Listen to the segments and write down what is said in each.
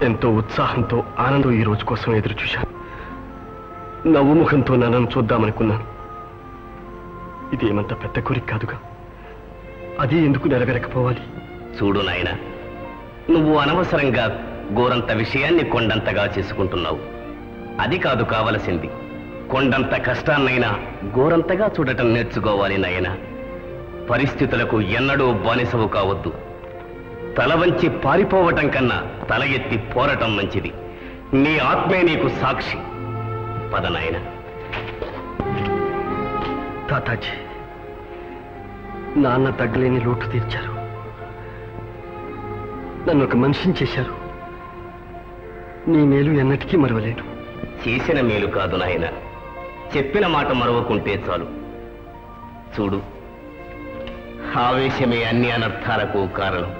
ఎంతో ఉత్సాహంతో ఆనందం ఈ రోజు కోసం ఎదురు చూశాను నవ్వుముఖంతో నన్ను చూద్దామనుకున్నాను ఇది ఏమంత పెద్ద కోరిక కాదుగా అది ఎందుకు నెరవేరకపోవాలి చూడు నాయన నువ్వు అనవసరంగా గోరంత విషయాన్ని కొండంతగా చేసుకుంటున్నావు అది కాదు కావలసింది కొండంత కష్టాన్నైనా గోరంతగా చూడటం నేర్చుకోవాలి నాయన పరిస్థితులకు ఎన్నడూ బానిసవు కావద్దు తల వంచి పారిపోవటం కన్నా తల ఎత్తి పోరటం మంచిది నీ ఆత్మే నీకు సాక్షి పద నాయన తాతాజీ నాన్న తగ్గలేని లోటు తీర్చారు నన్ను ఒక మనిషిని చేశారు నీ మేలు ఎన్నటికీ మరవలేను చేసిన మేలు కాదు నాయన చెప్పిన మాట మరవకుంటే చాలు చూడు ఆవేశమే అన్ని అనర్థాలకు కారణం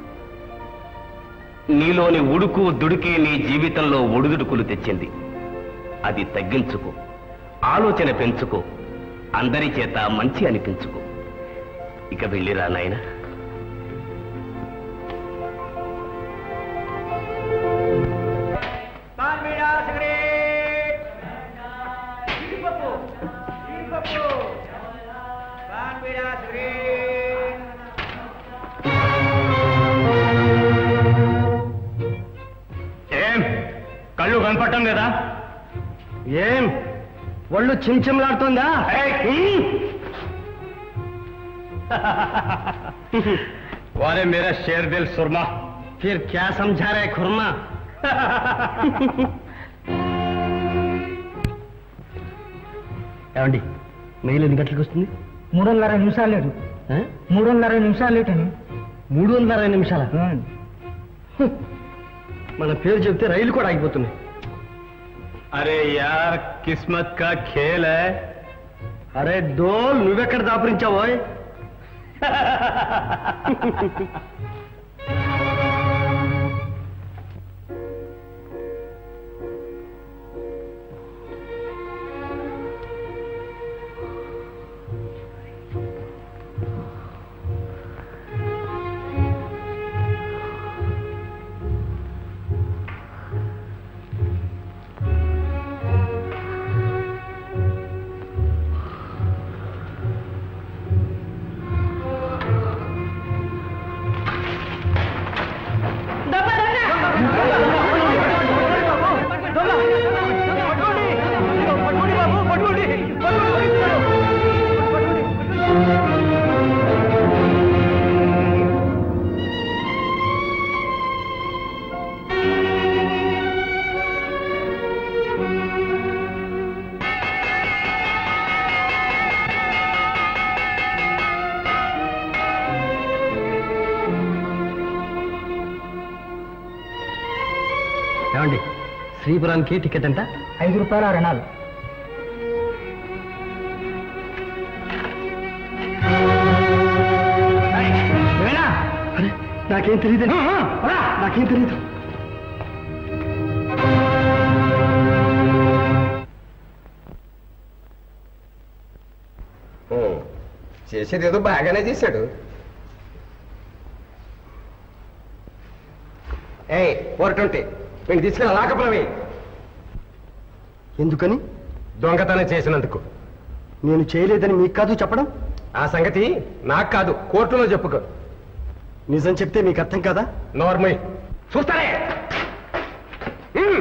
నీలోని ఉడుకు దుడికే నీ జీవితంలో ఒడుదుడుకులు తెచ్చింది అది తగ్గించుకో ఆలోచన పెంచుకో అందరి చేత మంచి అనిపించుకో ఇక వెళ్ళిరా నాయనా ఏం కళ్ళు కనపడటం లేదా ఏం ఒళ్ళు చిమ్చిమ్లాడుతుందా వారే మేరా షేర్ దిల్ సుర్మా ఫిర్ క్యా సమझा రే ఖుర్మా ఏమండి మెయిల్ ఎన్ని గంటలకు వస్తుంది మూడున్నర నిమిషాలు లేదు మూడున్నర నిమిషాలు లేటని మూడు వందల అరవై నిమిషాల మన పేరు చెప్తే రైలు కూడా ఆగిపోతున్నాయి అరే యార్ కిస్మత్ కా ఖేల్ హై అరే డోల్ నువ్వెక్కడ దాపురించావోయ్ ఏమండి శ్రీపురానికి టికెట్ ఎంత ఐదు రూపాయల రణాలు అరే నాకేం తెలియదు నాకేం తెలియదు చేసేది ఏదో బాగానే చేశాడు ఏయ్ ఫోర్ ట్వంటీ వీడిని తీసుకెళ్ళి లాకపురమే ఎందుకని దొంగతనం చేసినందుకు నేను చేయలేదని మీకు కాదు చెప్పడం ఆ సంగతి నాకు కాదు కోర్టులో చెప్పుకో నిజం చెప్తే మీకు అర్థం కాదా నోర్మయ్ చూస్తారే ఉమ్.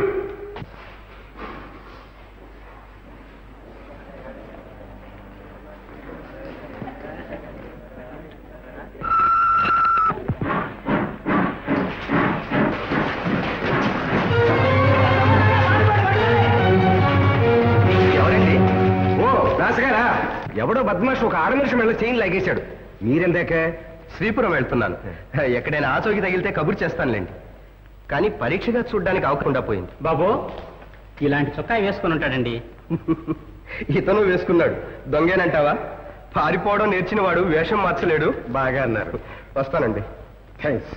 ఎవరండి ఓ దాసగారా ఎవడో బద్మాష్ ఒక ఆడ నిమిషం వెళ్ళి చైన్ లాగేశాడు మీరెందాక శ్రీపురం వెళ్తున్నాను ఎక్కడైనా ఆచోకి తగిలితే కబురు చేస్తానులేండి కానీ పరీక్షగా చూడ్డానికి అవకుండా పోయింది బాబు ఇలాంటి చొక్కా వేసుకుని ఉంటాడండి ఇతను వేసుకున్నాడు దొంగేనంటావా పారిపోవడం నేర్చిన వాడు వేషం మార్చలేడు బాగా అన్నారు వస్తానండి థ్యాంక్స్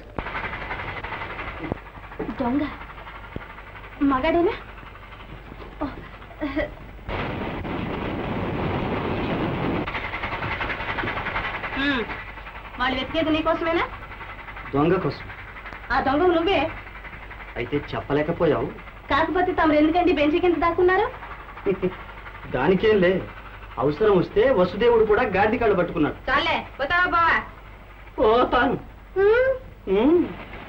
దొంగ మగాడేనా ఓ, హ్మ్. వాళ్ళు వెతికేది నీకోసమేనా దొంగ కోసం ఆ దొంగ నువ్వే అయితే చెప్పలేకపోయావు కాకపోతే తమరు ఎందుకండి బెంచి కింద దాక్కున్నారు దానికేం లే అవసరం వస్తే వసుదేవుడు కూడా గాడి కాళ్ళు పట్టుకున్నాడు చాలే పోతావా బావా ఓ తాను ఉమ్.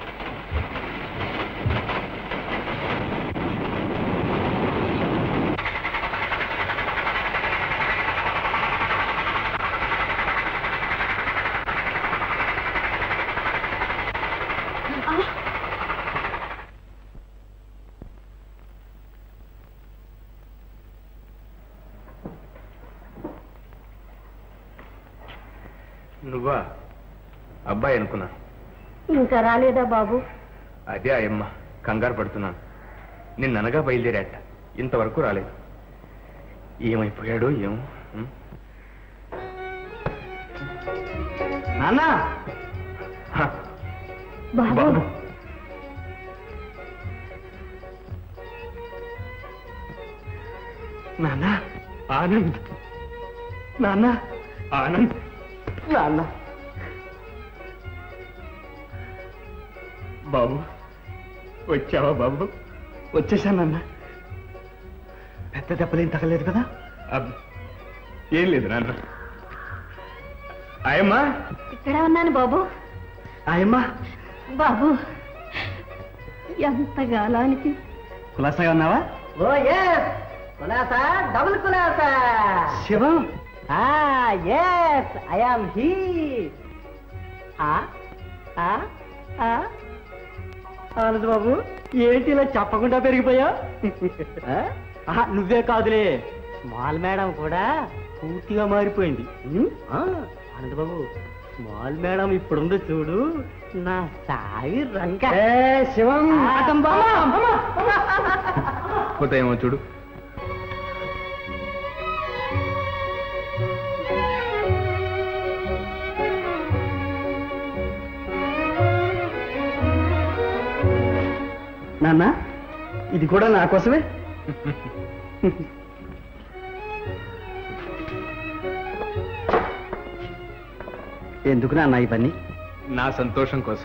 నువ్వా అబ్బాయి అనుకున్నా ఇంకా రాలేదా బాబు అదే అయ్యమ్మ కంగారు పడుతున్నాను నిన్ననగా బయలుదేరాట ఇంతవరకు రాలేదు ఏమైపోయాడో ఏమో ఉం? నాన్న హ, బాబు బాబు నాన్న ఆనంద్ నాన్న ఆనంద్ నాన్న బాబు వచ్చావా బాబు వచ్చేసానన్న పెద్ద దెబ్బలేం తగలేదు కదా అబ్, ఏం లేదు నాన్న అయ్యమ్మా ఇక్కడ ఉన్నాను బాబు ఆయమ్మా బాబు ఎంత గాలానికి కులాసగా ఉన్నావా ఓ ఎస్ కులాసా డబుల్ కులాసా Shivam yes I am he Anand Babu ఏంటి ఇలా చెప్పకుండా పెరిగిపోయా నువ్వే కాదులే స్మాల్ మేడం కూడా పూర్తిగా మారిపోయింది ఉమ్, ఆ, ఆనంద్ బాబు స్మాల్ మేడం ఇప్పుడుందో చూడు నా సాయి రంగ శివం పోతాయేమో చూడు నాన్న ఇది కూడా నా కోసమే ఎందుకు నాన్న ఇవన్నీ నా సంతోషం కోసం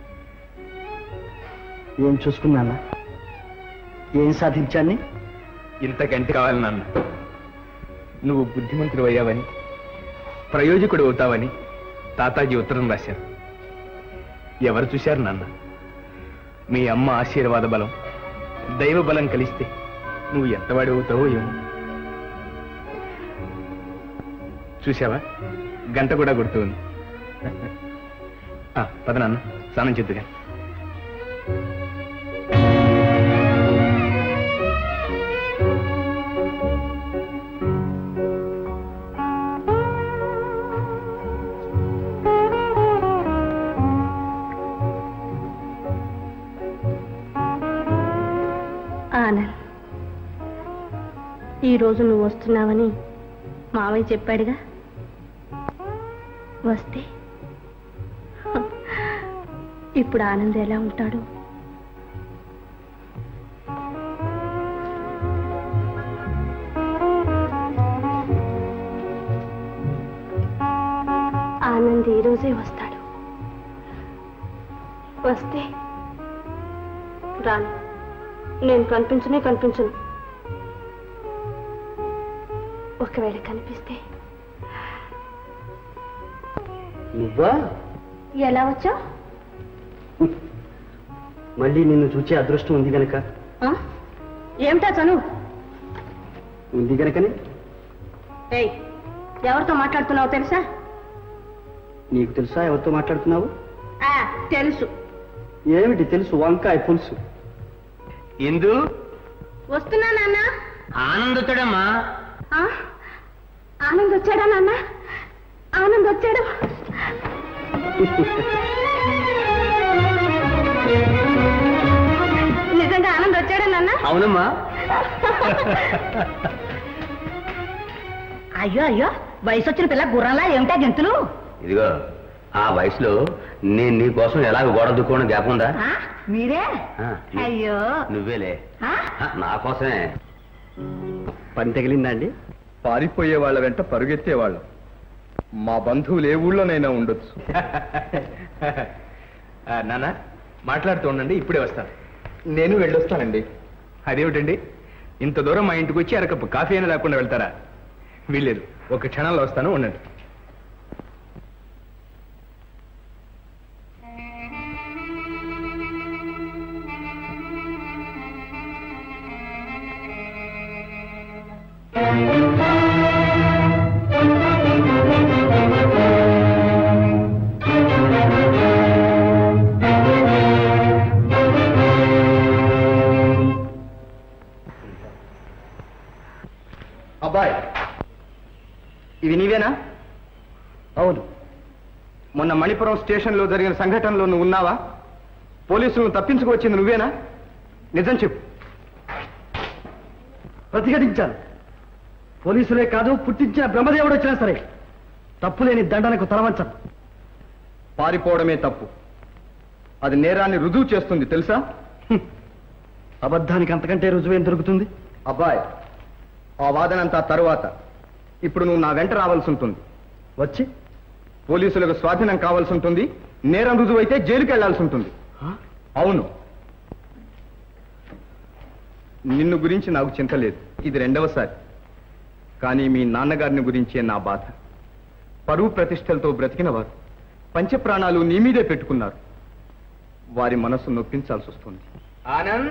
ఏం చూసుకున్నానా ఏం సాధించాన్ని ఇంతకంటే కావాలి నాన్న నువ్వు బుద్ధిమంతుడు అయ్యావని ప్రయోజకుడు అవుతావని తాతాజీ ఉత్తరం రాశారు ఎవరు చూశారు నాన్న మీ అమ్మ ఆశీర్వాద బలం దైవ బలం కలిస్తే నువ్వు ఎంతవాడి అవుతావో ఏమో చూసావా గంట కూడా గుర్తుంది ఆ, పద నాన్న స్నానం చేద్దుగా ఆనంద్ ఈరోజు నువ్వు వస్తున్నావని మావయ్య చెప్పాడుగా వస్తే ఇప్పుడు ఆనంద్ ఎలా ఉంటాడు ఆనంద్ ఈ రోజే వస్తాడు వస్తే రాను నేను కనిపించనే కనిపించను ఒకవేళ కనిపిస్తే నువ్వా ఎలా వచ్చా మళ్ళీ నిన్ను చూచే అదృష్టం ఉంది గనక ఏమిటా చనువు ఉంది గనకనే ఏయ్ ఎవరితో మాట్లాడుతున్నావు తెలుసా నీకు తెలుసా ఎవరితో మాట్లాడుతున్నావు ఆ, తెలుసు ఏమిటి తెలుసు వంకాయ పులుసు ఎందు వస్తున్నా నాన్న ఆనంద్ వచ్చాడమ్మా ఆ? ఆనంద్ వచ్చాడా నాన్న ఆనంద్ వచ్చాడు నిజంగా ఆనంద్ వచ్చాడా నాన్న అవునమ్మా అయ్యో అయ్యో వయసు వచ్చిన పిల్ల గుర్రంలా ఏమిటా గెంతులు ఇదిగో ఆ వయసులో నేను నీ కోసం ఎలాగ గోడ దుక్కోవడం జ్ఞాపకం ఉందా ఆ, మీరే ఆ, ను- అయ్యో నువ్వేలే ఆ? ఆ, నా కోసమే పని తగిలిందండి పారిపోయే వాళ్ళ వెంట పరుగెత్తేవాళ్ళం మా బంధువులు ఏ ఊళ్ళోనైనా ఉండొచ్చు నాన్న మాట్లాడుతూ ఉండండి ఇప్పుడే వస్తాను నేను వెళ్ళొస్తానండి అదేమిటండి ఇంత దూరం మా ఇంటికి వచ్చి అరకప్పు కాఫీ అయినా లేకుండా వెళ్తారా వీల్లేదు ఒక క్షణంలో వస్తాను ఉండండి అబ్బాయ్ ఇవి నీవేనా అవును మొన్న మణిపురం స్టేషన్లో జరిగిన సంఘటనలో నువ్వు ఉన్నావా పోలీసులను తప్పించుకువచ్చింది నువ్వేనా నిజం చెప్పు ప్రతిఘటించాను పోలీసులే కాదు పుట్టించిన బ్రహ్మదేవుడు వచ్చినా సరే తప్పు లేని దండనకు తలవంచను పారిపోవడమే తప్పు అది నేరాన్ని రుజువు చేస్తుంది తెలుసా హ్మ్. అబద్ధానికి అంతకంటే రుజువేం దొరుకుతుంది అబ్బాయ్ ఆ వాదనంతా తరువాత ఇప్పుడు నువ్వు నా వెంట రావాల్సి ఉంటుంది వచ్చి పోలీసులకు స్వాధీనం కావాల్సి ఉంటుంది నేరం రుజువు అయితే జైలుకి వెళ్లాల్సి ఉంటుంది అవును నిన్ను గురించి నాకు చింత లేదు ఇది రెండవసారి కానీ మీ నాన్నగారిని గురించే నా బాధ పరువు ప్రతిష్టలతో బ్రతికిన వారు పంచప్రాణాలు నీ మీదే పెట్టుకున్నారు వారి మనసు నొప్పించాల్సి వస్తుంది ఆనంద్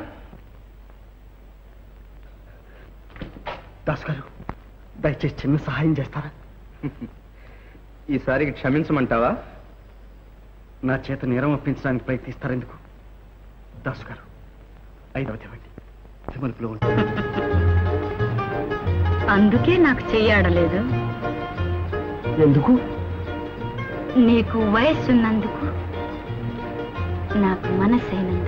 దాస్ గారు దయచేసి చిన్న సహాయం చేస్తారా ఈసారికి క్షమించమంటావా నా చేత నేరం ఒప్పించడానికి ప్రయత్నిస్తారెందుకు దాస్ గారు ఐదవది ఇవ్వండి తిమలుపులో ఉంటుంది అందుకే నాకు చెయ్యాడలేదు ఎందుకు నీకు వయస్సున్నందుకు నాకు మనసైనందుకు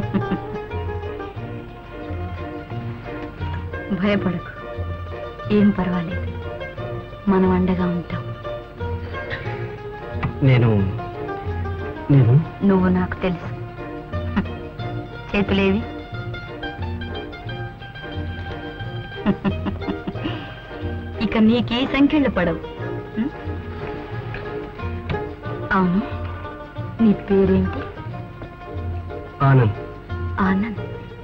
భయపడకు ఏం పర్వాలేదు మనం అండగా ఉంటాం నేను నేను నువ్వు నాకు తెలుసు చేతులేవి ఇక నీకే సంఖ్యలు పడవు ఉం? అవును నీ పేరేంటి ఆనంద్ ఆనంద్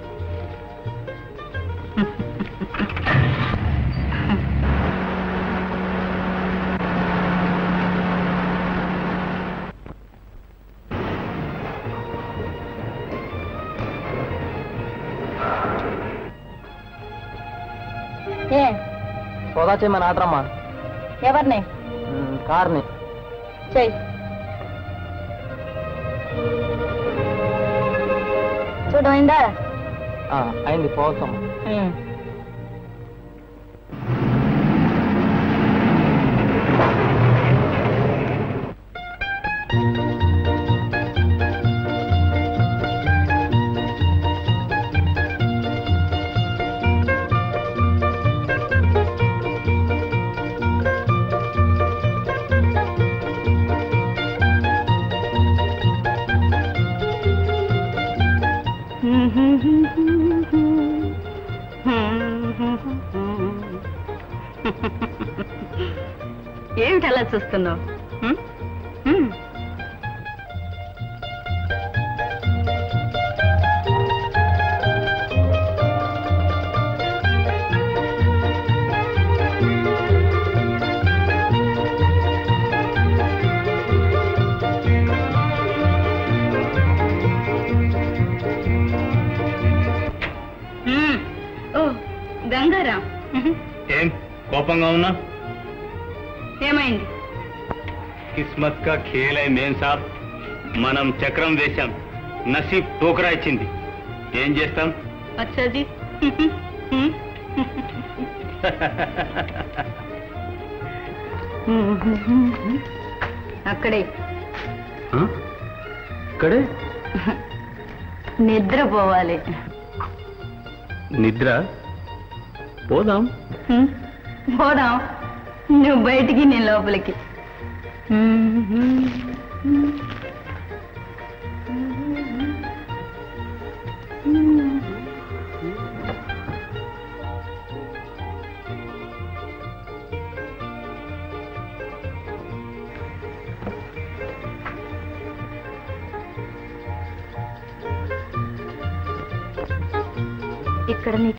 ఏ సోదా చేయమని ఆటరమ్మా ఎవరిని కార్ని చెయ్యి చూడమైందా అయింది పోవచ్చమ్మా ఏమిటి అలా చూస్తున్నావు ఉం? ఉం. ఉం. ఓ గంగారాం ఏం కోపంగా ఉన్నా ఏమైంది కిస్మత్ కా ఖేల్ హై మేం సాబ్ మనం చక్రం వేశాం నసీబ్ టోకరా ఇచ్చింది ఏం చేస్తాం అచ్చాజీ అక్కడే ఇక్కడే నిద్రపోవాలి నిద్ర పోదాం హ్మ్. పోదాం నువ్వు బయటికి నేను లోపలికి ఇక్కడ నీ